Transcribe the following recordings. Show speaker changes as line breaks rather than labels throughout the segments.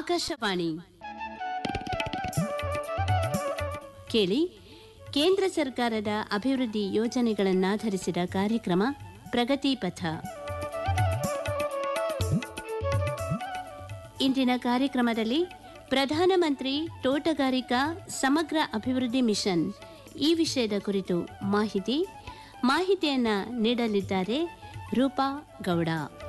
ಆಕಾಶವಾಣಿ ಕೇಳಿ ಕೇಂದ್ರ ಸರ್ಕಾರದ ಅಭಿವೃದ್ಧಿ ಯೋಜನೆಗಳನ್ನಾಧರಿಸಿದ ಕಾರ್ಯಕ್ರಮ ಪ್ರಗತಿ ಪಥ ಇಂದಿನ ಕಾರ್ಯಕ್ರಮದಲ್ಲಿ ಪ್ರಧಾನಮಂತ್ರಿ ತೋಟಗಾರಿಕಾ ಸಮಗ್ರ ಅಭಿವೃದ್ಧಿ ಮಿಷನ್ ಈ ವಿಷಯದ ಕುರಿತು ಮಾಹಿತಿ ಮಾಹಿತಿಯನ್ನ ನೀಡಲಿದ್ದಾರೆ ರೂಪಾ ಗೌಡ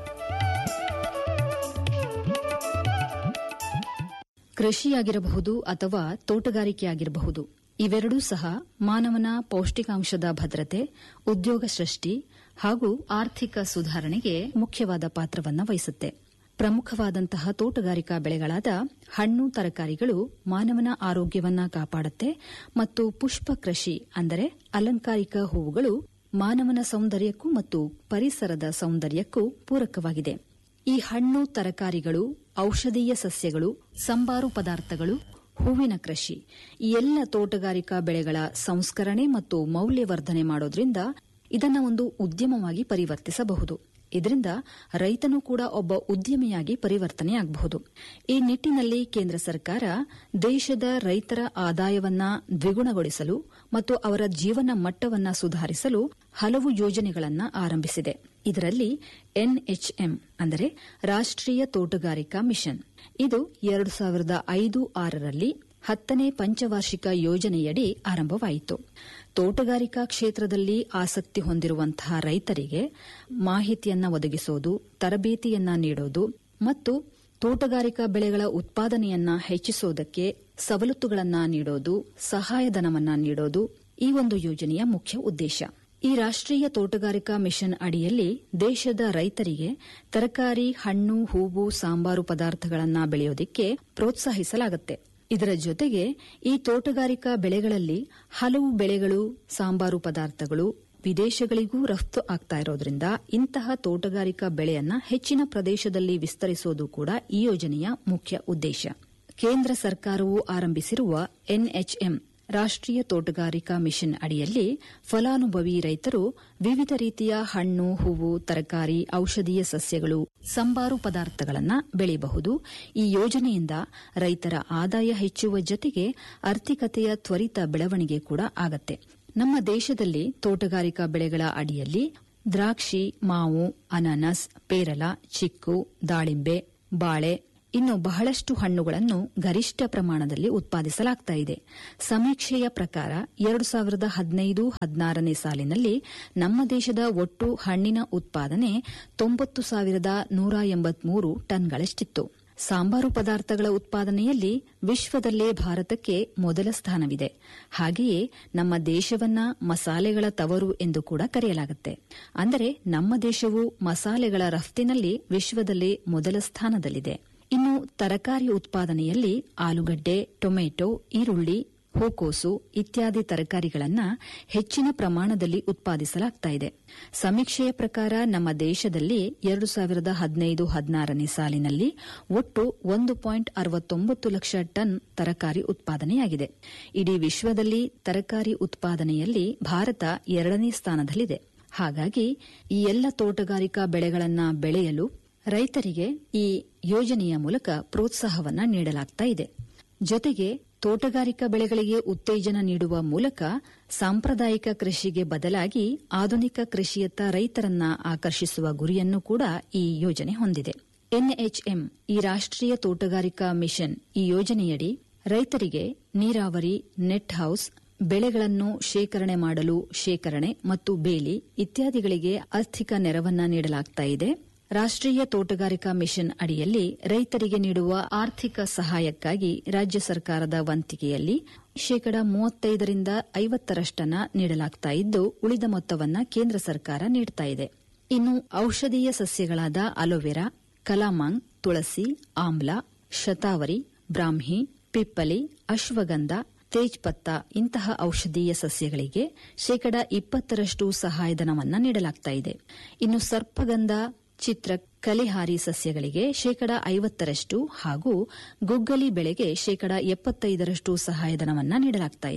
ಕೃಷಿಯಾಗಿರಬಹುದು ಅಥವಾ ತೋಟಗಾರಿಕೆಯಾಗಿರಬಹುದು ಇವೆರಡೂ ಸಹ ಮಾನವನ ಪೌಷ್ಟಿಕಾಂಶದ ಭದ್ರತೆ ಉದ್ಯೋಗ ಸೃಷ್ಟಿ ಹಾಗೂ ಆರ್ಥಿಕ ಸುಧಾರಣೆಗೆ ಮುಖ್ಯವಾದ ಪಾತ್ರವನ್ನು ವಹಿಸುತ್ತೆ ಪ್ರಮುಖವಾದಂತಹ ತೋಟಗಾರಿಕಾ ಬೆಳೆಗಳಾದ ಹಣ್ಣು ತರಕಾರಿಗಳು ಮಾನವನ ಆರೋಗ್ಯವನ್ನ ಕಾಪಾಡುತ್ತೆ ಮತ್ತು ಪುಷ್ಪ ಕೃಷಿ ಅಂದರೆ ಅಲಂಕಾರಿಕ ಹೂವುಗಳು ಮಾನವನ ಸೌಂದರ್ಯಕ್ಕೂ ಮತ್ತು ಪರಿಸರದ ಸೌಂದರ್ಯಕ್ಕೂ ಪೂರಕವಾಗಿದೆ ಈ ಹಣ್ಣು ತರಕಾರಿಗಳು ಔಷಧೀಯ ಸಸ್ಯಗಳು ಸಂಬಾರು ಪದಾರ್ಥಗಳು ಹೂವಿನ ಕೃಷಿ ಈ ಎಲ್ಲ ತೋಟಗಾರಿಕಾ ಬೆಳೆಗಳ ಸಂಸ್ಕರಣೆ ಮತ್ತು ಮೌಲ್ಯವರ್ಧನೆ ಮಾಡೋದ್ರಿಂದ ಇದನ್ನ ಒಂದು ಉದ್ಯಮವಾಗಿ ಪರಿವರ್ತಿಸಬಹುದು ಇದರಿಂದ ರೈತನು ಕೂಡ ಒಬ್ಬ ಉದ್ಯಮಿಯಾಗಿ ಪರಿವರ್ತನೆಯಾಗಬಹುದು ಈ ನಿಟ್ಟಿನಲ್ಲಿ ಕೇಂದ್ರ ಸರ್ಕಾರ ದೇಶದ ರೈತರ ಆದಾಯವನ್ನ ದ್ವಿಗುಣಗೊಳಿಸಲು ಮತ್ತು ಅವರ ಜೀವನ ಮಟ್ಟವನ್ನ ಸುಧಾರಿಸಲು ಹಲವು ಯೋಜನೆಗಳನ್ನು ಆರಂಭಿಸಿದೆ ಇದರಲ್ಲಿ ಎನ್ಎಚ್ಎಂ ಅಂದರೆ ರಾಷ್ಟ್ರೀಯ ತೋಟಗಾರಿಕಾ ಮಿಷನ್ ಇದು ಎರಡು ಸಾವಿರದ ಐದು ಆರರಲ್ಲಿ ಹತ್ತನೇ ಪಂಚವಾರ್ಷಿಕ ಯೋಜನೆಯಡಿ ಆರಂಭವಾಯಿತು ತೋಟಗಾರಿಕಾ ಕ್ಷೇತ್ರದಲ್ಲಿ ಆಸಕ್ತಿ ಹೊಂದಿರುವಂತಹ ರೈತರಿಗೆ ಮಾಹಿತಿಯನ್ನ ಒದಗಿಸೋದು ತರಬೇತಿಯನ್ನ ನೀಡೋದು ಮತ್ತು ತೋಟಗಾರಿಕಾ ಬೆಳೆಗಳ ಉತ್ಪಾದನೆಯನ್ನ ಹೆಚ್ಚಿಸೋದಕ್ಕೆ ಸವಲತ್ತುಗಳನ್ನ ನೀಡೋದು ಸಹಾಯಧನವನ್ನ ನೀಡೋದು ಈ ಒಂದು ಯೋಜನೆಯ ಮುಖ್ಯ ಉದ್ದೇಶ ಈ ರಾಷ್ಟ್ರೀಯ ತೋಟಗಾರಿಕಾ ಮಿಷನ್ ಅಡಿಯಲ್ಲಿ ದೇಶದ ರೈತರಿಗೆ ತರಕಾರಿ ಹಣ್ಣು ಹೂವು ಸಾಂಬಾರು ಪದಾರ್ಥಗಳನ್ನು ಬೆಳೆಯೋದಕ್ಕೆ ಪ್ರೋತ್ಸಾಹಿಸಲಾಗುತ್ತೆ ಇದರ ಜೊತೆಗೆ ಈ ತೋಟಗಾರಿಕಾ ಬೆಳೆಗಳಲ್ಲಿ ಹಲವು ಬೆಳೆಗಳು ಸಾಂಬಾರು ಪದಾರ್ಥಗಳು ವಿದೇಶಗಳಿಗೂ ರಫ್ತು ಆಗ್ತಾ ಇರೋದ್ರಿಂದ ಇಂತಹ ತೋಟಗಾರಿಕಾ ಬೆಳೆಯನ್ನ ಹೆಚ್ಚಿನ ಪ್ರದೇಶದಲ್ಲಿ ವಿಸ್ತರಿಸೋದು ಕೂಡ ಈ ಯೋಜನೆಯ ಮುಖ್ಯ ಉದ್ದೇಶ ಕೇಂದ್ರ ಸರ್ಕಾರವು ಆರಂಭಿಸಿರುವ ಎನ್ಎಚ್ಎಂ ರಾಷ್ಟ್ರೀಯ ತೋಟಗಾರಿಕಾ ಮಿಷನ್ ಅಡಿಯಲ್ಲಿ ಫಲಾನುಭವಿ ರೈತರು ವಿವಿಧ ರೀತಿಯ ಹಣ್ಣು ಹೂವು ತರಕಾರಿ ಔಷಧೀಯ ಸಸ್ಯಗಳು ಸಂಬಾರು ಪದಾರ್ಥಗಳನ್ನು ಬೆಳೆಯಬಹುದು ಈ ಯೋಜನೆಯಿಂದ ರೈತರ ಆದಾಯ ಹೆಚ್ಚುವ ಜೊತೆಗೆ ಆರ್ಥಿಕತೆಯ ತ್ವರಿತ ಬೆಳವಣಿಗೆ ಕೂಡ ಆಗತ್ತೆ ನಮ್ಮ ದೇಶದಲ್ಲಿ ತೋಟಗಾರಿಕಾ ಬೆಳೆಗಳ ಅಡಿಯಲ್ಲಿ ದ್ರಾಕ್ಷಿ ಮಾವು ಅನಾನಸ್ ಪೇರಲ ಚಿಕ್ಕು ದಾಳಿಂಬೆ ಬಾಳೆ ಇನ್ನು ಬಹಳಷ್ಟು ಹಣ್ಣುಗಳನ್ನು ಗರಿಷ್ಠ ಪ್ರಮಾಣದಲ್ಲಿ ಉತ್ಪಾದಿಸಲಾಗ್ತಾ ಇದೆ ಸಮೀಕ್ಷೆಯ ಪ್ರಕಾರ ಎರಡು ಸಾವಿರದ ಹದಿನೈದು ಹದಿನಾರನೇ ಸಾಲಿನಲ್ಲಿ ನಮ್ಮ ದೇಶದ ಒಟ್ಟು ಹಣ್ಣಿನ ಉತ್ಪಾದನೆ ತೊಂಬತ್ತು ಸಾವಿರದ ನೂರ ಎಂಬತ್ಮೂರು ಟನ್ಗಳಷ್ಟಿತ್ತು ಸಾಂಬಾರು ಪದಾರ್ಥಗಳ ಉತ್ಪಾದನೆಯಲ್ಲಿ ವಿಶ್ವದಲ್ಲೇ ಭಾರತಕ್ಕೆ ಮೊದಲ ಸ್ಥಾನವಿದೆ ಹಾಗೆಯೇ ನಮ್ಮ ದೇಶವನ್ನ ಮಸಾಲೆಗಳ ತವರು ಎಂದು ಕೂಡ ಕರೆಯಲಾಗುತ್ತೆ ಅಂದರೆ ನಮ್ಮ ದೇಶವು ಮಸಾಲೆಗಳ ರಫ್ತಿನಲ್ಲಿ ವಿಶ್ವದಲ್ಲೇ ಮೊದಲ ಸ್ಥಾನದಲ್ಲಿದೆ ಇನ್ನು ತರಕಾರಿ ಉತ್ಪಾದನೆಯಲ್ಲಿ ಆಲೂಗಡ್ಡೆ ಟೊಮೆಟೊ ಈರುಳ್ಳಿ ಹೂಕೋಸು ಇತ್ಯಾದಿ ತರಕಾರಿಗಳನ್ನು ಹೆಚ್ಚಿನ ಪ್ರಮಾಣದಲ್ಲಿ ಉತ್ಪಾದಿಸಲಾಗ್ತಾ ಇದೆ ಸಮೀಕ್ಷೆಯ ಪ್ರಕಾರ ನಮ್ಮ ದೇಶದಲ್ಲಿ ಎರಡು ಸಾವಿರದ ಹದಿನೈದು ಹದಿನಾರನೇ ಸಾಲಿನಲ್ಲಿ ಒಟ್ಟು ಒಂದು ಪಾಯಿಂಟ್ ಅರವತ್ತೊಂಬತ್ತು ಲಕ್ಷ ಟನ್ ತರಕಾರಿ ಉತ್ಪಾದನೆಯಾಗಿದೆ ಇಡೀ ವಿಶ್ವದಲ್ಲಿ ತರಕಾರಿ ಉತ್ಪಾದನೆಯಲ್ಲಿ ಭಾರತ ಎರಡನೇ ಸ್ಥಾನದಲ್ಲಿದೆ ಹಾಗಾಗಿ ಈ ಎಲ್ಲ ತೋಟಗಾರಿಕಾ ಬೆಳೆಗಳನ್ನು ಬೆಳೆಯಲು ರೈತರಿಗೆ ಈ ಯೋಜನೆಯ ಮೂಲಕ ಪ್ರೋತ್ಸಾಹವನ್ನ ನೀಡಲಾಗ್ತಾ ಇದೆ ಜೊತೆಗೆ ತೋಟಗಾರಿಕಾ ಬೆಳೆಗಳಿಗೆ ಉತ್ತೇಜನ ನೀಡುವ ಮೂಲಕ ಸಾಂಪ್ರದಾಯಿಕ ಕೃಷಿಗೆ ಬದಲಾಗಿ ಆಧುನಿಕ ಕೃಷಿಯತ್ತ ರೈತರನ್ನ ಆಕರ್ಷಿಸುವ ಗುರಿಯನ್ನು ಕೂಡ ಈ ಯೋಜನೆ ಹೊಂದಿದೆ ಎನ್ಎಚ್ಎಂ ಈ ರಾಷ್ಟ್ರೀಯ ತೋಟಗಾರಿಕಾ ಮಿಷನ್ ಈ ಯೋಜನೆಯಡಿ ರೈತರಿಗೆ ನೀರಾವರಿ ನೆಟ್ ಹೌಸ್ ಬೆಳೆಗಳನ್ನು ಶೇಖರಣೆ ಮಾಡಲು ಶೇಖರಣೆ ಮತ್ತು ಬೇಲಿ ಇತ್ಯಾದಿಗಳಿಗೆ ಆರ್ಥಿಕ ನೆರವನ್ನ ನೀಡಲಾಗ್ತಾ ಇದೆ ರಾಷ್ಟ್ರೀಯ ತೋಟಗಾರಿಕಾ ಮಿಷನ್ ಅಡಿಯಲ್ಲಿ ರೈತರಿಗೆ ನೀಡುವ ಆರ್ಥಿಕ ಸಹಾಯಕ್ಕಾಗಿ ರಾಜ್ಯ ಸರ್ಕಾರದ ವಂತಿಗೆಯಲ್ಲಿ ಶೇಕಡ ಮೂವತ್ತೈದರಿಂದ ಐವತ್ತರಷ್ಟನ್ನ ನೀಡಲಾಗ್ತಾ ಇದ್ದು ಉಳಿದ ಮೊತ್ತವನ್ನ ಕೇಂದ್ರ ಸರ್ಕಾರ ನೀಡ್ತಾ ಇದೆ ಇನ್ನು ಔಷಧೀಯ ಸಸ್ಯಗಳಾದ ಅಲೋವೆರಾ ಕಲಾಮಾಂಗ್ ತುಳಸಿ ಆಮ್ಲ ಶತಾವರಿ ಬ್ರಾಹ್ಮಿ ಪಿಪ್ಪಲಿ ಅಶ್ವಗಂಧ ತೇಜ್ಪತ್ತ ಇಂತಹ ಔಷಧೀಯ ಸಸ್ಯಗಳಿಗೆ ಶೇಕಡ ಇಪ್ಪತ್ತರಷ್ಟು ಸಹಾಯಧನವನ್ನ ನೀಡಲಾಗ್ತಾ ಇದೆ ಇನ್ನು ಸರ್ಪಗಂಧ ಚಿತ್ರ ಕಲೆಹಾರಿ ಸಸ್ಯಗಳಿಗೆ ಶೇಕಡ ಐವತ್ತರಷ್ಟು ಹಾಗೂ ಗುಗ್ಗಲಿ ಬೆಳೆಗೆ ಶೇಕಡ ಎಪ್ಪತ್ತೈದರಷ್ಟು ಸಹಾಯಧನವನ್ನ ನೀಡಲಾಗ್ತಾ ಇದೆ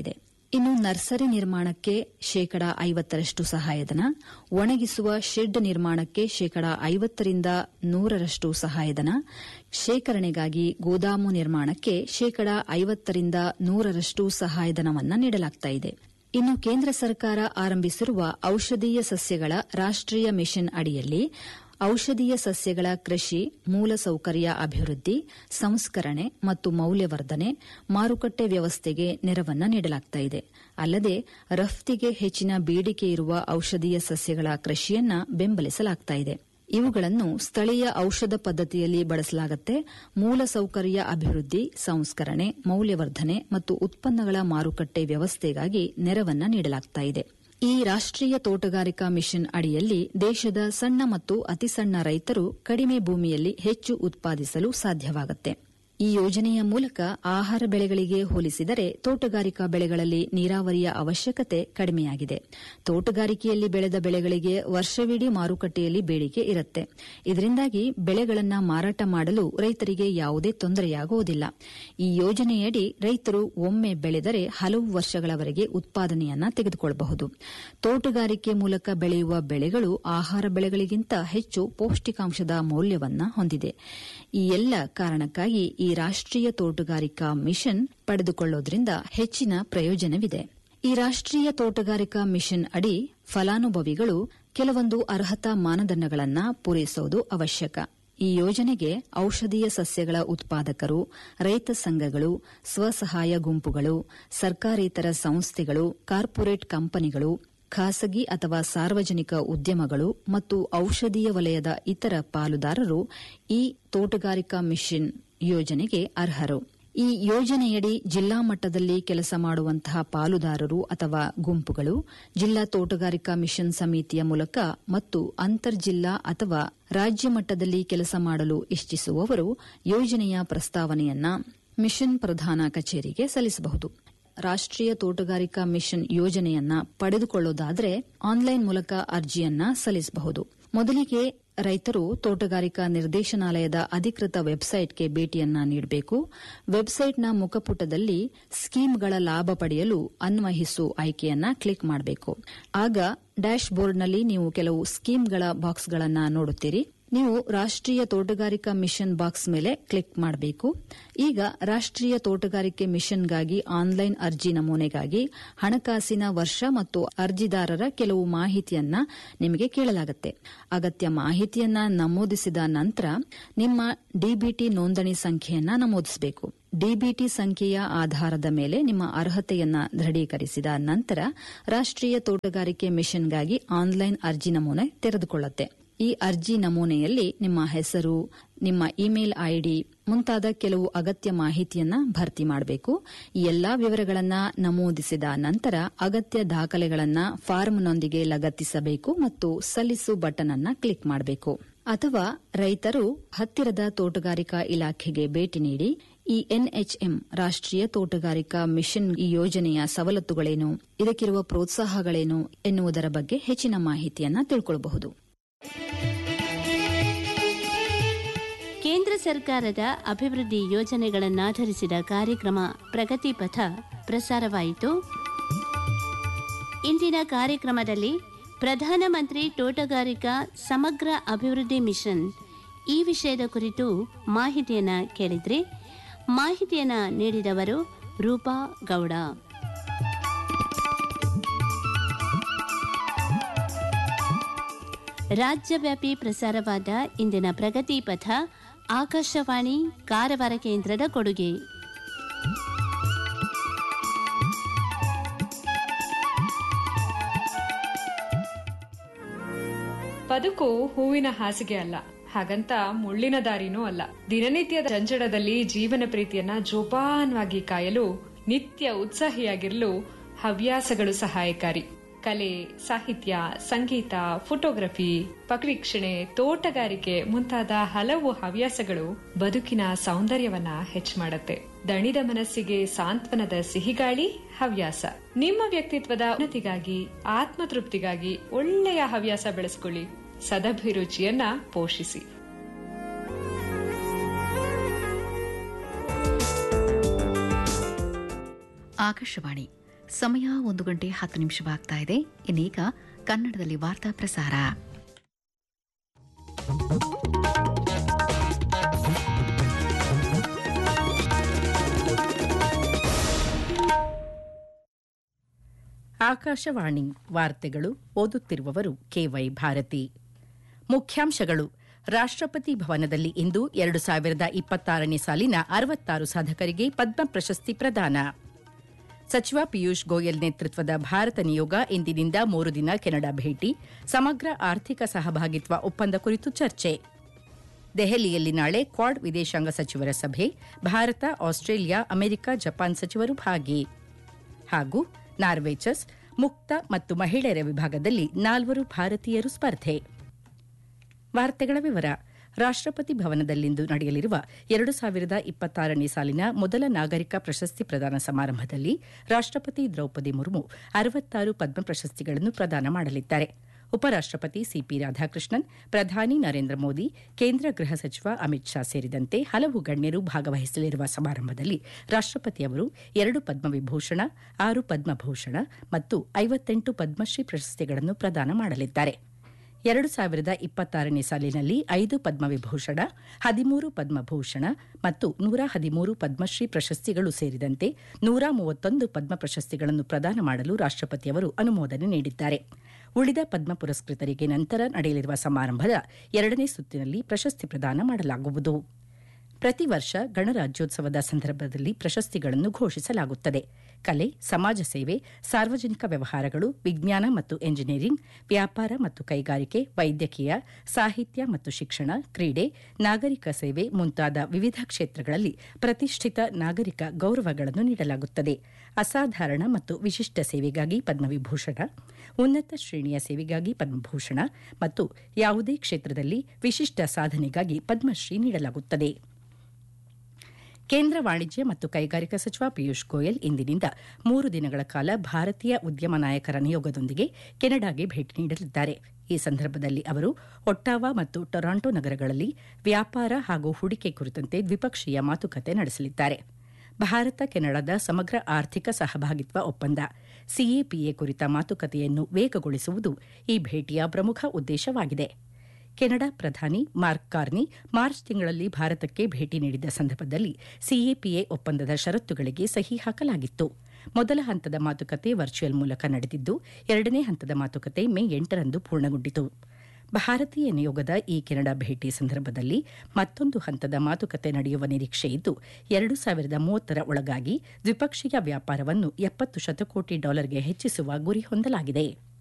ಇನ್ನು ನರ್ಸರಿ ನಿರ್ಮಾಣಕ್ಕೆ ಶೇಕಡಾ ಐವತ್ತರಷ್ಟು ಸಹಾಯಧನ ಒಣಗಿಸುವ ಶೆಡ್ ನಿರ್ಮಾಣಕ್ಕೆ ಶೇಕಡಾ ಐವತ್ತರಿಂದ ನೂರರಷ್ಟು ಸಹಾಯಧನ ಶೇಖರಣೆಗಾಗಿ ಗೋದಾಮು ನಿರ್ಮಾಣಕ್ಕೆ ಶೇಕಡಾ ಐವತ್ತರಿಂದ ನೂರರಷ್ಟು ಸಹಾಯಧನವನ್ನು ನೀಡಲಾಗುತ್ತಿದೆ ಇನ್ನು ಕೇಂದ್ರ ಸರ್ಕಾರ ಆರಂಭಿಸಿರುವ ಔಷಧೀಯ ಸಸ್ಯಗಳ ರಾಷ್ಟೀಯ ಮಿಷನ್ ಅಡಿಯಲ್ಲಿ ಔಷಧೀಯ ಸಸ್ಯಗಳ ಕೃಷಿ ಮೂಲಸೌಕರ್ಯ ಅಭಿವೃದ್ಧಿ ಸಂಸ್ಕರಣೆ ಮತ್ತು ಮೌಲ್ಯವರ್ಧನೆ ಮಾರುಕಟ್ಟೆ ವ್ಯವಸ್ಥೆಗೆ ನೆರವನ್ನು ನೀಡಲಾಗುತ್ತಿದೆ ಅಲ್ಲದೆ ರಫ್ತಿಗೆ ಹೆಚ್ಚಿನ ಬೇಡಿಕೆ ಇರುವ ಔಷಧೀಯ ಸಸ್ಯಗಳ ಕೃಷಿಯನ್ನ ಬೆಂಬಲಿಸಲಾಗುತ್ತಿದೆ ಇವುಗಳನ್ನು ಸ್ಥಳೀಯ ಔಷಧ ಪದ್ಧತಿಯಲ್ಲಿ ಬಳಸಲಾಗುತ್ತೆ ಮೂಲಸೌಕರ್ಯ ಅಭಿವೃದ್ಧಿ ಸಂಸ್ಕರಣೆ ಮೌಲ್ಯವರ್ಧನೆ ಮತ್ತು ಉತ್ಪನ್ನಗಳ ಮಾರುಕಟ್ಟೆ ವ್ಯವಸ್ಥೆಗಾಗಿ ನೆರವನ್ನು ನೀಡಲಾಗುತ್ತಿದೆ ಈ ರಾಷ್ಟೀಯ ತೋಟಗಾರಿಕಾ ಮಿಷನ್ ಅಡಿಯಲ್ಲಿ ದೇಶದ ಸಣ್ಣ ಮತ್ತು ಅತಿಸಣ್ಣ ರೈತರು ಕಡಿಮೆ ಭೂಮಿಯಲ್ಲಿ ಹೆಚ್ಚು ಉತ್ಪಾದಿಸಲು ಸಾಧ್ಯವಾಗುತ್ತೆ ಈ ಯೋಜನೆಯ ಮೂಲಕ ಆಹಾರ ಬೆಳೆಗಳಿಗೆ ಹೋಲಿಸಿದರೆ ತೋಟಗಾರಿಕಾ ಬೆಳೆಗಳಲ್ಲಿ ನೀರಾವರಿಯ ಅವಶ್ಯಕತೆ ಕಡಿಮೆಯಾಗಿದೆ ತೋಟಗಾರಿಕೆಯಲ್ಲಿ ಬೆಳೆದ ಬೆಳೆಗಳಿಗೆ ವರ್ಷವಿಡೀ ಮಾರುಕಟ್ಟೆಯಲ್ಲಿ ಬೇಡಿಕೆ ಇರುತ್ತೆ ಇದರಿಂದಾಗಿ ಬೆಳೆಗಳನ್ನು ಮಾರಾಟ ಮಾಡಲು ರೈತರಿಗೆ ಯಾವುದೇ ತೊಂದರೆಯಾಗುವುದಿಲ್ಲ ಈ ಯೋಜನೆಯಡಿ ರೈತರು ಒಮ್ಮೆ ಬೆಳೆದರೆ ಹಲವು ವರ್ಷಗಳವರೆಗೆ ಉತ್ಪಾದನೆಯನ್ನ ತೆಗೆದುಕೊಳ್ಳಬಹುದು ತೋಟಗಾರಿಕೆ ಮೂಲಕ ಬೆಳೆಯುವ ಬೆಳೆಗಳು ಆಹಾರ ಬೆಳೆಗಳಿಗಿಂತ ಹೆಚ್ಚು ಪೌಷ್ಟಿಕಾಂಶದ ಮೌಲ್ಯವನ್ನ ಹೊಂದಿದೆ ಈ ಎಲ್ಲ ಕಾರಣಕ್ಕಾಗಿ ಈ ರಾಷ್ಟೀಯ ತೋಟಗಾರಿಕಾ ಮಿಷನ್ ಪಡೆದುಕೊಳ್ಳೋದ್ರಿಂದ ಹೆಚ್ಚಿನ ಪ್ರಯೋಜನವಿದೆ ಈ ರಾಷ್ಟೀಯ ತೋಟಗಾರಿಕಾ ಮಿಷನ್ ಅಡಿ ಫಲಾನುಭವಿಗಳು ಕೆಲವೊಂದು ಅರ್ಹತಾ ಮಾನದಂಡಗಳನ್ನು ಪೂರೈಸುವುದು ಅವಶ್ಯಕ ಈ ಯೋಜನೆಗೆ ಔಷಧೀಯ ಸಸ್ಯಗಳ ಉತ್ಪಾದಕರು ರೈತ ಸಂಘಗಳು ಸ್ವಸಹಾಯ ಗುಂಪುಗಳು ಸರ್ಕಾರೇತರ ಸಂಸ್ಥೆಗಳು ಕಾರ್ಪೊರೇಟ್ ಕಂಪನಿಗಳು ಖಾಸಗಿ ಅಥವಾ ಸಾರ್ವಜನಿಕ ಉದ್ಯಮಗಳು ಮತ್ತು ಔಷಧೀಯ ವಲಯದ ಇತರ ಪಾಲುದಾರರು ಈ ತೋಟಗಾರಿಕಾ ಮಿಷನ್ ಯೋಜನೆಗೆ ಅರ್ಹರು ಈ ಯೋಜನೆಯಡಿ ಜಿಲ್ಲಾ ಮಟ್ಟದಲ್ಲಿ ಕೆಲಸ ಮಾಡುವಂತಹ ಪಾಲುದಾರರು ಅಥವಾ ಗುಂಪುಗಳು ಜಿಲ್ಲಾ ತೋಟಗಾರಿಕಾ ಮಿಷನ್ ಸಮಿತಿಯ ಮೂಲಕ ಮತ್ತು ಅಂತರ್ಜಿಲ್ಲಾ ಅಥವಾ ರಾಜ್ಯ ಮಟ್ಟದಲ್ಲಿ ಕೆಲಸ ಮಾಡಲು ಇಚ್ಛಿಸುವವರು ಯೋಜನೆಯ ಪ್ರಸ್ತಾವನೆಯನ್ನ ಮಿಷನ್ ಪ್ರಧಾನ ಕಚೇರಿಗೆ ಸಲ್ಲಿಸಬಹುದು ರಾಷ್ಟೀಯ ತೋಟಗಾರಿಕಾ ಮಿಷನ್ ಯೋಜನೆಯನ್ನ ಪಡೆದುಕೊಳ್ಳುವುದಾದರೆ ಆನ್ಲೈನ್ ಮೂಲಕ ಅರ್ಜಿಯನ್ನ ಸಲ್ಲಿಸಬಹುದು ಮೊದಲಿಗೆ ರೈತರು ತೋಟಗಾರಿಕಾ ನಿರ್ದೇಶನಾಲಯದ ಅಧಿಕೃತ ವೆಬ್ಸೈಟ್ಗೆ ಭೇಟಿಯನ್ನ ನೀಡಬೇಕು ವೆಬ್ಸೈಟ್ನ ಮುಖಪುಟದಲ್ಲಿ ಸ್ಕೀಮ್ಗಳ ಲಾಭ ಪಡೆಯಲು ಅನ್ವಯಿಸು ಆಯ್ಕೆಯನ್ನ ಕ್ಲಿಕ್ ಮಾಡಬೇಕು ಆಗ ಡ್ಯಾಶ್ ಬೋರ್ಡ್ನಲ್ಲಿ ನೀವು ಕೆಲವು ಸ್ಕೀಮ್ಗಳ ಬಾಕ್ಸ್ಗಳನ್ನು ನೋಡುತ್ತೀರಿ ನೀವು ರಾಷ್ಟೀಯ ತೋಟಗಾರಿಕಾ ಮಿಷನ್ ಬಾಕ್ಸ್ ಮೇಲೆ ಕ್ಲಿಕ್ ಮಾಡಬೇಕು ಈಗ ರಾಷ್ಟೀಯ ತೋಟಗಾರಿಕೆ ಮಿಷನ್ಗಾಗಿ ಆನ್ಲೈನ್ ಅರ್ಜಿ ನಮೂನೆಗಾಗಿ ಹಣಕಾಸಿನ ವರ್ಷ ಮತ್ತು ಅರ್ಜಿದಾರರ ಕೆಲವು ಮಾಹಿತಿಯನ್ನ ನಿಮಗೆ ಕೇಳಲಾಗುತ್ತೆ ಅಗತ್ಯ ಮಾಹಿತಿಯನ್ನ ನಮೂದಿಸಿದ ನಂತರ ನಿಮ್ಮ ಡಿಬಿಟಿ ನೋಂದಣಿ ಸಂಖ್ಯೆಯನ್ನ ನಮೂದಿಸಬೇಕು ಡಿಬಿಟಿ ಸಂಖ್ಯೆಯ ಆಧಾರದ ಮೇಲೆ ನಿಮ್ಮ ಅರ್ಹತೆಯನ್ನ ದೃಢೀಕರಿಸಿದ ನಂತರ ರಾಷ್ಟೀಯ ತೋಟಗಾರಿಕೆ ಮಿಷನ್ಗಾಗಿ ಆನ್ಲೈನ್ ಅರ್ಜಿ ನಮೂನೆ ತೆರೆದುಕೊಳ್ಳುತ್ತೆ ಈ ಅರ್ಜಿ ನಮೂನೆಯಲ್ಲಿ ನಿಮ್ಮ ಹೆಸರು ನಿಮ್ಮ ಇಮೇಲ್ ಐಡಿ ಮುಂತಾದ ಕೆಲವು ಅಗತ್ಯ ಮಾಹಿತಿಯನ್ನ ಭರ್ತಿ ಮಾಡಬೇಕು ಈ ಎಲ್ಲಾ ವಿವರಗಳನ್ನ ನಮೂದಿಸಿದ ನಂತರ ಅಗತ್ಯ ದಾಖಲೆಗಳನ್ನ ಫಾರ್ಮ್ನೊಂದಿಗೆ ಲಗತ್ತಿಸಬೇಕು ಮತ್ತು ಸಲ್ಲಿಸು ಬಟನ್ ಅನ್ನ ಕ್ಲಿಕ್ ಮಾಡಬೇಕು ಅಥವಾ ರೈತರು ಹತ್ತಿರದ ತೋಟಗಾರಿಕಾ ಇಲಾಖೆಗೆ ಭೇಟಿ ನೀಡಿ ಈ ಎನ್ಎಚ್ಎಂ ರಾಷ್ಟೀಯ ತೋಟಗಾರಿಕಾ ಮಿಷನ್ ಈ ಯೋಜನೆಯ ಸವಲತ್ತುಗಳೇನು ಇದಕ್ಕಿರುವ ಪ್ರೋತ್ಸಾಹಗಳೇನು ಎನ್ನುವುದರ ಬಗ್ಗೆ ಹೆಚ್ಚಿನ ಮಾಹಿತಿಯನ್ನ ತಿಳ್ಕೊಳ್ಳಬಹುದು
ಕೇಂದ್ರ ಸರ್ಕಾರದ ಅಭಿವೃದ್ಧಿ ಯೋಜನೆಗಳನ್ನಾಧರಿಸಿದ ಕಾರ್ಯಕ್ರಮ ಪ್ರಗತಿ ಪಥ ಪ್ರಸಾರವಾಯಿತು ಇಂದಿನ ಕಾರ್ಯಕ್ರಮದಲ್ಲಿ ಪ್ರಧಾನಮಂತ್ರಿ ತೋಟಗಾರಿಕಾ ಸಮಗ್ರ ಅಭಿವೃದ್ಧಿ ಮಿಷನ್ ಈ ವಿಷಯದ ಕುರಿತು ಮಾಹಿತಿಯನ್ನ ಕೇಳಿದ್ರಿ ಮಾಹಿತಿಯನ್ನ ನೀಡಿದವರು ರೂಪಾ ಗೌಡ ರಾಜ್ಯವ್ಯಾಪಿ ಪ್ರಸಾರವಾದ ಇಂದಿನ ಪ್ರಗತಿ ಪಥ ಆಕಾಶವಾಣಿ ಕಾರವಾರ ಕೇಂದ್ರದ ಕೊಡುಗೆ
ಬದುಕು ಹೂವಿನ ಹಾಸಿಗೆ ಅಲ್ಲ ಹಾಗಂತ ಮುಳ್ಳಿನ ದಾರಿನೂ ಅಲ್ಲ ದಿನನಿತ್ಯದ ಜಂಜಡದಲ್ಲಿ ಜೀವನ ಪ್ರೀತಿಯನ್ನ ಜೋಪಾನವಾಗಿ ಕಾಯಲು ನಿತ್ಯ ಉತ್ಸಾಹಿಯಾಗಿರಲು ಹವ್ಯಾಸಗಳು ಸಹಾಯಕಾರಿ ಕಲೆ ಸಾಹಿತ್ಯ ಸಂಗೀತ ಫೋಟೋಗ್ರಫಿ ಪಕ್ಷಿವೀಕ್ಷಣೆ ತೋಟಗಾರಿಕೆ ಮುಂತಾದ ಹಲವು ಹವ್ಯಾಸಗಳು ಬದುಕಿನ ಸೌಂದರ್ಯವನ್ನ ಹೆಚ್ಚು ಮಾಡುತ್ತೆ ದಣಿದ ಮನಸ್ಸಿಗೆ ಸಾಂತ್ವನದ ಸಿಹಿಗಾಳಿ ಹವ್ಯಾಸ ನಿಮ್ಮ ವ್ಯಕ್ತಿತ್ವದ ಉನ್ನತಿಗಾಗಿ ಆತ್ಮತೃಪ್ತಿಗಾಗಿ ಒಳ್ಳೆಯ ಹವ್ಯಾಸ ಬೆಳೆಸ್ಕೊಳ್ಳಿ ಸದಭಿರುಚಿಯನ್ನ ಪೋಷಿಸಿ
ಆಕಾಶವಾಣಿ ಸಮಯ ಒಂದು ಗಂಟೆ ಹತ್ತು ನಿಮಿಷವಾಗ್ತಾ ಇದೆ ಇನ್ನೀಗ ಕನ್ನಡದಲ್ಲಿ ವಾರ್ತಾ ಪ್ರಸಾರ
ಆಕಾಶವಾಣಿ ವಾರ್ತೆಗಳು ಓದುತ್ತಿರುವವರು ಕೆವೈ ಭಾರತಿ ಮುಖ್ಯಾಂಶಗಳು ರಾಷ್ಟ್ರಪತಿ ಭವನದಲ್ಲಿ ಇಂದು ಎರಡು ಸಾವಿರದ ಇಪ್ಪತ್ತಾರನೇ ಸಾಲಿನ ಅರವತ್ತಾರು ಸಾಧಕರಿಗೆ ಪದ್ಮ ಪ್ರಶಸ್ತಿ ಪ್ರದಾನ ಸಚಿವ ಪಿಯೂಷ್ ಗೋಯಲ್ ನೇತೃತ್ವದ ಭಾರತ ನಿಯೋಗ ಇಂದಿನಿಂದ ಮೂರು ದಿನ ಕೆನಡಾ ಭೇಟಿ ಸಮಗ್ರ ಆರ್ಥಿಕ ಸಹಭಾಗಿತ್ವ ಒಪ್ಪಂದ ಕುರಿತು ಚರ್ಚೆ ದೆಹಲಿಯಲ್ಲಿ ನಾಳೆ ಕ್ವಾಡ್ ವಿದೇಶಾಂಗ ಸಚಿವರ ಸಭೆ ಭಾರತ ಆಸ್ಟ್ರೇಲಿಯಾ ಅಮೆರಿಕ ಜಪಾನ್ ಸಚಿವರು ಭಾಗಿ ಹಾಗೂ ನಾರ್ವೆ ಚೆಸ್ ಮುಕ್ತ ಮತ್ತು ಮಹಿಳೆಯರ ವಿಭಾಗದಲ್ಲಿ ನಾಲ್ವರು ಭಾರತೀಯರು ಸ್ಪರ್ಧೆ ವಾರ್ತೆಗಳ ವಿವರ ರಾಷ್ಟ್ರಪತಿ ಭವನದಲ್ಲಿಂದು ನಡೆಯಲಿರುವ ಎರಡು ಸಾವಿರದ ಇಪ್ಪತ್ತಾರನೇ ಸಾಲಿನ ಮೊದಲ ನಾಗರಿಕ ಪ್ರಶಸ್ತಿ ಪ್ರದಾನ ಸಮಾರಂಭದಲ್ಲಿ ರಾಷ್ಟ್ರಪತಿ ದ್ರೌಪದಿ ಮುರ್ಮು ಅರವತ್ತಾರು ಪದ್ಮ ಪ್ರಶಸ್ತಿಗಳನ್ನು ಪ್ರದಾನ ಮಾಡಲಿದ್ದಾರೆ ಉಪರಾಷ್ಟ್ರಪತಿ ಸಿಪಿ ರಾಧಾಕೃಷ್ಣನ್ ಪ್ರಧಾನಿ ನರೇಂದ್ರ ಮೋದಿ ಕೇಂದ್ರ ಗೃಹ ಸಚಿವ ಅಮಿತ್ ಶಾ ಸೇರಿದಂತೆ ಹಲವು ಗಣ್ಯರು ಭಾಗವಹಿಸಲಿರುವ ಸಮಾರಂಭದಲ್ಲಿ ರಾಷ್ಟ್ರಪತಿ ಅವರು ಎರಡು ಪದ್ಮವಿಭೂಷಣ ಆರು ಪದ್ಮಭೂಷಣ ಮತ್ತು ಐವತ್ತೆಂಟು ಪದ್ಮಶ್ರೀ ಪ್ರಶಸ್ತಿಗಳನ್ನು ಪ್ರದಾನ ಮಾಡಲಿದ್ದಾರೆ ಎರಡು ಸಾವಿರದ ಇಪ್ಪತ್ತಾರನೇ ಸಾಲಿನಲ್ಲಿ ಐದು ಪದ್ಮವಿಭೂಷಣ ಹದಿಮೂರು ಪದ್ಮಭೂಷಣ ಮತ್ತು ನೂರ ಹದಿಮೂರು ಪದ್ಮಶ್ರೀ ಪ್ರಶಸ್ತಿಗಳು ಸೇರಿದಂತೆ ನೂರ ಮೂವತ್ತೊಂದು ಪದ್ಮ ಪ್ರಶಸ್ತಿಗಳನ್ನು ಪ್ರದಾನ ಮಾಡಲು ರಾಷ್ಟ್ರಪತಿಯವರು ಅನುಮೋದನೆ ನೀಡಿದ್ದಾರೆ ಉಳಿದ ಪದ್ಮ ಪುರಸ್ಕೃತರಿಗೆ ನಂತರ ನಡೆಯಲಿರುವ ಸಮಾರಂಭದ ಎರಡನೇ ಸುತ್ತಿನಲ್ಲಿ ಪ್ರಶಸ್ತಿ ಪ್ರದಾನ ಮಾಡಲಾಗುವುದು ಪ್ರತಿ ವರ್ಷ ಗಣರಾಜ್ಯೋತ್ಸವದ ಸಂದರ್ಭದಲ್ಲಿ ಪ್ರಶಸ್ತಿಗಳನ್ನು ಘೋಷಿಸಲಾಗುತ್ತದೆ ಕಲೆ ಸಮಾಜ ಸೇವೆ ಸಾರ್ವಜನಿಕ ವ್ಯವಹಾರಗಳು ವಿಜ್ಞಾನ ಮತ್ತು ಎಂಜಿನಿಯರಿಂಗ್ ವ್ಯಾಪಾರ ಮತ್ತು ಕೈಗಾರಿಕೆ ವೈದ್ಯಕೀಯ ಸಾಹಿತ್ಯ ಮತ್ತು ಶಿಕ್ಷಣ ಕ್ರೀಡೆ ನಾಗರಿಕ ಸೇವೆ ಮುಂತಾದ ವಿವಿಧ ಕ್ಷೇತ್ರಗಳಲ್ಲಿ ಪ್ರತಿಷ್ಠಿತ ನಾಗರಿಕ ಗೌರವಗಳನ್ನು ನೀಡಲಾಗುತ್ತದೆ ಅಸಾಧಾರಣ ಮತ್ತು ವಿಶಿಷ್ಟ ಸೇವೆಗಾಗಿ ಪದ್ಮವಿಭೂಷಣ ಉನ್ನತ ಶ್ರೇಣಿಯ ಸೇವೆಗಾಗಿ ಪದ್ಮಭೂಷಣ ಮತ್ತು ಯಾವುದೇ ಕ್ಷೇತ್ರದಲ್ಲಿ ವಿಶಿಷ್ಟ ಸಾಧನೆಗಾಗಿ ಪದ್ಮಶ್ರೀ ನೀಡಲಾಗುತ್ತದೆ ಕೇಂದ್ರ ವಾಣಿಜ್ಯ ಮತ್ತು ಕೈಗಾರಿಕಾ ಸಚಿವ ಪಿಯೂಷ್ ಗೋಯಲ್ ಇಂದಿನಿಂದ ಮೂರು ದಿನಗಳ ಕಾಲ ಭಾರತೀಯ ಉದ್ಯಮ ನಾಯಕರ ನಿಯೋಗದೊಂದಿಗೆ ಕೆನಡಾಗೆ ಭೇಟಿ ನೀಡಲಿದ್ದಾರೆ ಈ ಸಂದರ್ಭದಲ್ಲಿ ಅವರು ಒಟ್ಟಾವಾ ಮತ್ತು ಟೊರಾಂಟೊ ನಗರಗಳಲ್ಲಿ ವ್ಯಾಪಾರ ಹಾಗೂ ಹೂಡಿಕೆ ಕುರಿತಂತೆ ದ್ವಿಪಕ್ಷೀಯ ಮಾತುಕತೆ ನಡೆಸಲಿದ್ದಾರೆ ಭಾರತ ಕೆನಡಾದ ಸಮಗ್ರ ಆರ್ಥಿಕ ಸಹಭಾಗಿತ್ವ ಒಪ್ಪಂದ ಸಿಎಪಿಎ ಕುರಿತ ಮಾತುಕತೆಯನ್ನು ವೇಗಗೊಳಿಸುವುದು ಈ ಭೇಟಿಯ ಪ್ರಮುಖ ಉದ್ದೇಶವಾಗಿದೆ ಕೆನಡಾ ಪ್ರಧಾನಿ ಮಾರ್ಕ್ ಕಾರ್ನಿ ಮಾರ್ಚ್ ತಿಂಗಳಲ್ಲಿ ಭಾರತಕ್ಕೆ ಭೇಟಿ ನೀಡಿದ್ದ ಸಂದರ್ಭದಲ್ಲಿ ಸಿಎಪಿಎ ಒಪ್ಪಂದದ ಷರತ್ತುಗಳಿಗೆ ಸಹಿ ಹಾಕಲಾಗಿತ್ತು ಮೊದಲ ಹಂತದ ಮಾತುಕತೆ ವರ್ಚುವಲ್ ಮೂಲಕ ನಡೆದಿದ್ದು ಎರಡನೇ ಹಂತದ ಮಾತುಕತೆ ಮೇ ಎಂಟರಂದು ಪೂರ್ಣಗೊಂಡಿತು ಭಾರತೀಯ ನಿಯೋಗದ ಈ ಕೆನಡಾ ಭೇಟಿ ಸಂದರ್ಭದಲ್ಲಿ ಮತ್ತೊಂದು ಹಂತದ ಮಾತುಕತೆ ನಡೆಯುವ ನಿರೀಕ್ಷೆ ಇದ್ದು ಎರಡು ಸಾವಿರದ ಮೂವತ್ತರ ಒಳಗಾಗಿ ದ್ವಿಪಕ್ಷೀಯ ವ್ಯಾಪಾರವನ್ನು ಎಪ್ಪತ್ತು ಶತಕೋಟಿ ಡಾಲರ್ಗೆ ಹೆಚ್ಚಿಸುವ ಗುರಿ ಹೊಂದಲಾಗಿದೆ